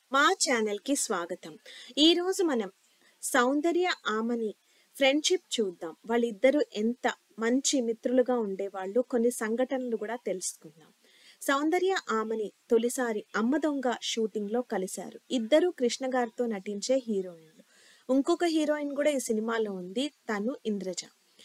మా ఛానల్‌కి స్వాగతం. ఈరోజు మనం సౌందర్య, ఆమని ఫ్రెండ్‌షిప్ చూద్దాం. వాళ్ళిద్దరూ ఎంత మంచి మిత్రులుగా ఉండేవాళ్ళు. కొన్ని సంఘటనలు గూడా తెలుసుకుందాం. సౌందర్య, ఆమని తొలిసారి 'అమ్మ దొంగ' షూటింగ్‌లో కలిశారు. ఇద్దరూ కృష్ణ గారితో నటించే హీరోయిన్లు. ఇంకొక హీరోయిన్ గూడా ఈ సినిమాలో ఉంది. తను ఇంద్రజ.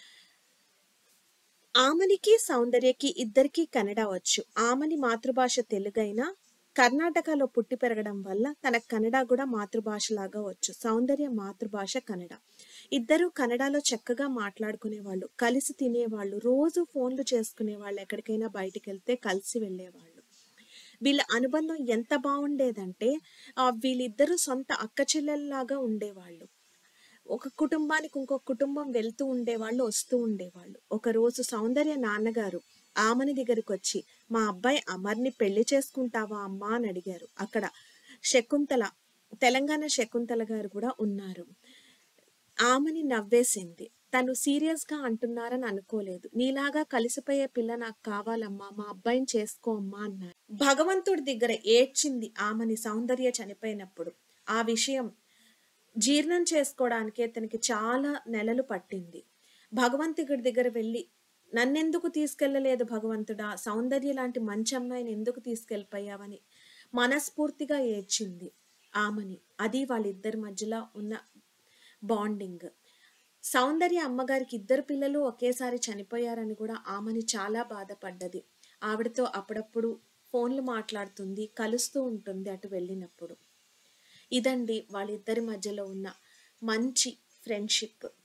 ఆమనికి, సౌందర్యకి ఇద్దరికీ కన్నడ వచ్చు. ఆమని మాతృభాష తెలుగైనా కర్ణాటకలో పుట్టి పెరగడం వల్ల తనకు కన్నడ గూడా మాతృభాషలాగా వచ్చు. సౌందర్య మాతృభాష కన్నడ. ఇద్దరూ కన్నడలో చక్కగా మాట్లాడుకునేవాళ్ళు. కలిసి తినేవాళ్ళు. రోజూ ఫోన్‌లు చేసుకునేవాళ్ళు. ఎక్కడికైనా బయటికెళ్తే కలిసి వెళ్ళేవాళ్ళు. వీళ్ళ అనుబంధం ఎంత బావుండేదంటే ఆహ్, వీళ్ళిద్దరూ సొంత అక్క చెల్లెల్లాగా ఉండేవాళ్ళు. ఒక కుటుంబానికి ఇంకొక కుటుంబం వెళ్తూ ఉండేవాళ్ళు. వస్తూ ఉండేవాళ్ళు. ఒకరోజు సౌందర్య నాన్నగారు ఆమని దగ్గరికొచ్చి "మా అబ్బాయి అమర్‌ని పెళ్లి చేసుకుంటావా అమ్మా" అని అడిగారు. అక్కడ శకుంతల తెలంగాణ శకుంతల గారు గూడా ఉన్నారు. ఆమని నవ్వేసింది. తను సీరియస్‌గా అంటున్నారని అనుకోలేదు. "నీలాగా కలిసిపోయే పిల్ల నాకు కావాలమ్మా. మా అబ్బాయిని చేసుకో అమ్మా" అన్నారు. భగవంతుడి దగ్గర ఏడ్చింది ఆమని సౌందర్య చనిపోయినప్పుడు. ఆ విషయం జీర్ణం చేసుకోవడానికే తనకి చాలా నెలలు పట్టింది. భగవంతుడి దగ్గర వెళ్లి "నన్నెందుకు తీసుకెళ్లలేదు భగవంతుడా! సౌందర్య లాంటి మంచి అమ్మాయిని ఎందుకు తీసుకెళ్ళిపోయావని" మనస్ఫూర్తిగా ఏడ్చింది ఆమని. అది వాళ్ళిద్దరి మధ్యలో ఉన్న బాండింగ్. సౌందర్య అమ్మగారికి ఇద్దరు పిల్లలు ఒకేసారి చనిపోయారని గూడా ఆమని చాలా బాధపడ్డది. ఆవిడతో అప్పుడప్పుడు ఫోన్‌లు మాట్లాడుతుంది. కలుస్తూ ఉంటుంది అటు వెళ్ళినప్పుడు. ఇదండి వాళ్ళిద్దరి మధ్యలో ఉన్న మంచి ఫ్రెండ్‌షిప్.